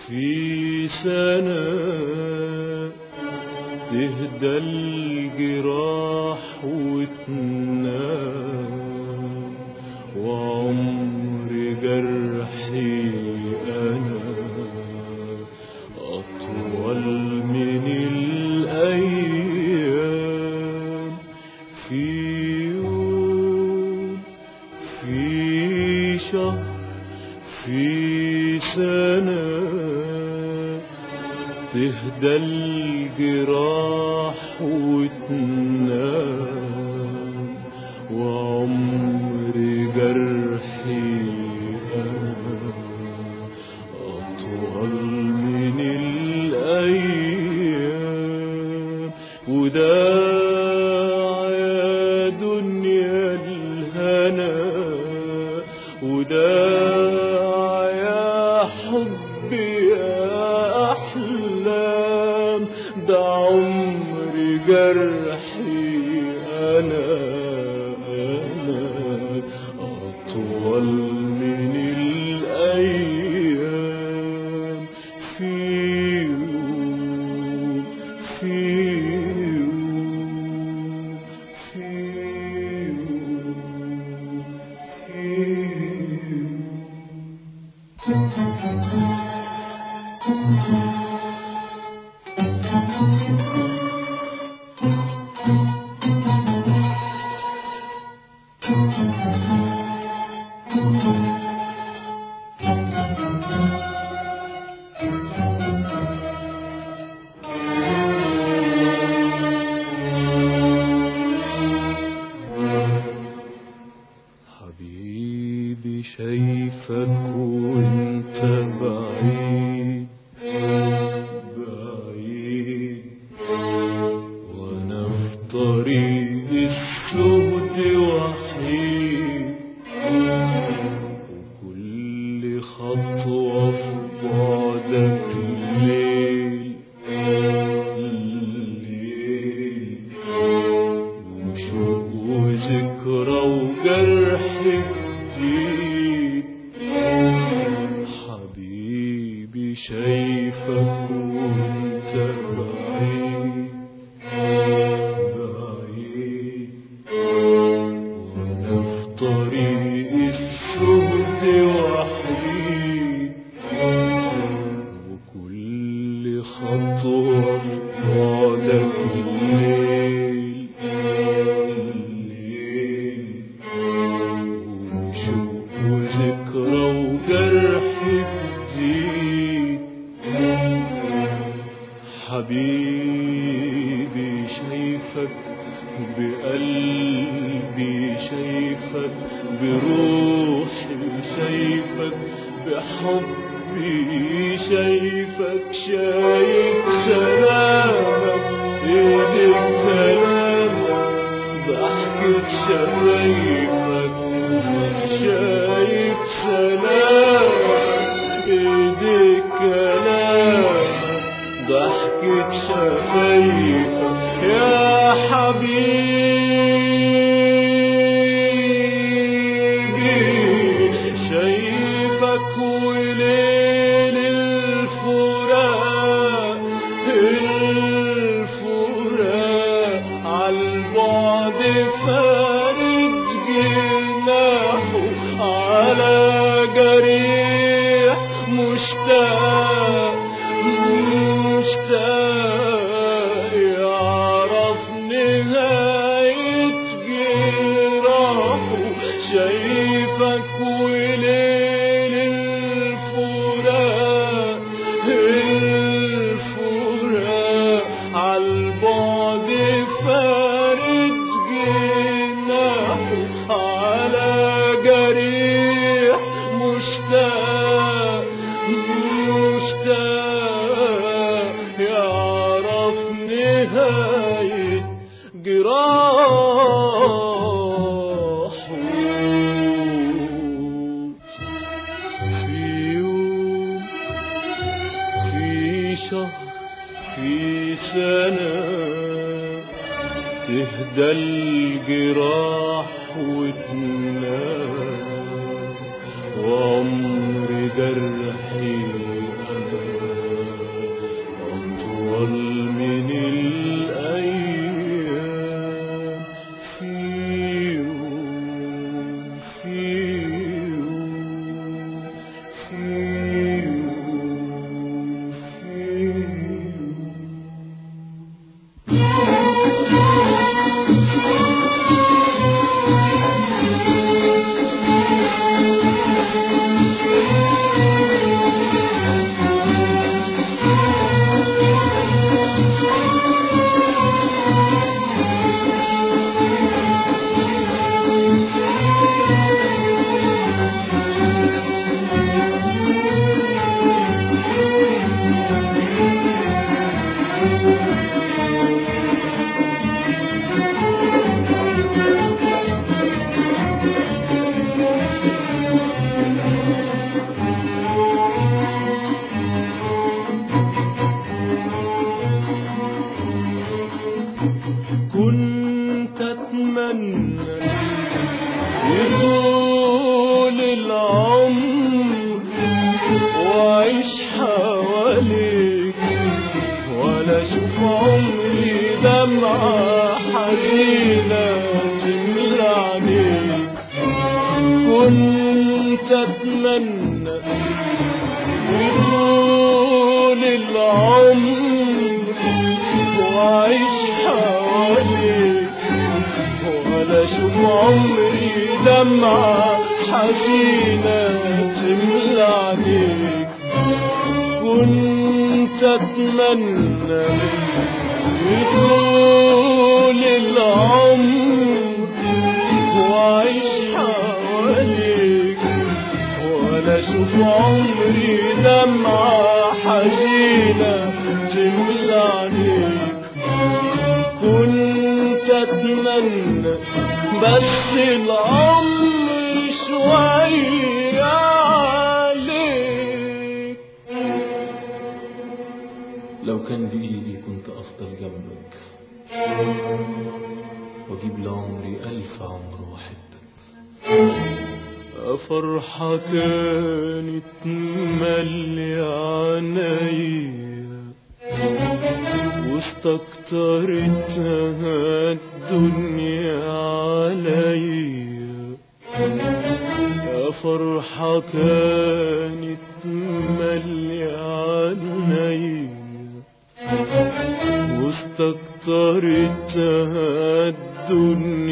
في سنة تهدى الجراح وتنام وعمر جرحي أنا أطول من الأيام في يوم في شهر في سنة تهدى الجراح وتنام وعمر جرحي أنا أطول من الأيام وداع يا دنيا الهنا وداع يا حب يا أحلام ده عمر جرحي أنا أنا أطول من الأيام في يوم في يوم في يوم في يوم حبيبي شايفك وانت بعيد بعيد وانا في طريق السود وحيد وكل خطوة في بعدك الليل الليل وشوق وذكرى وجرح جديد حبيبي شايفك وانت بعيد بعيد وانا في طريق السود وحيد وكل خطوة في بعدك الليل الليل وشوق وذكرى وجرح جديد حبيبي شايفك بقلبي شايفك بروحي شايفك بحبي شايفك شايف سلامك ايدك كلامك ضحكة شفايفك شايف سلامك ايدك كلامك ضحكة شفايفك يا حبيبي شايفك وليل الفراق الفراق عالبعد فارد جناحه على جريح مشتاق مشتاق يعرف نهاية جراحه شايفك وليل الفراق الفراق عالبعد فارد جناحه على جريح مشتاق مشتاق يعرف نهاية جراحه في يوم في شهر في سنة تهدى الجراح وتنام وعمر جرحي أنا حزينة تملى عينيك كنت أتمنى طول العمر وأعيش حواليك ولا أشوف عمري دمعة حزينة تملى عينيك كنت أتمنى طول العمر وأعيش حواليك ولا أشوف عمري دمعة حزينة تملى عينيك كنت أتمنى بس العمر شوية عليك لو كان بإيدي كنت أفضل جنبك وأجيب لعمري ألف عمر وأحبك فرحة كانت ملي عينيا واستكترتها الدنيا عليا يا فرحة كانت ملي عينيا واستكترتها الدنيا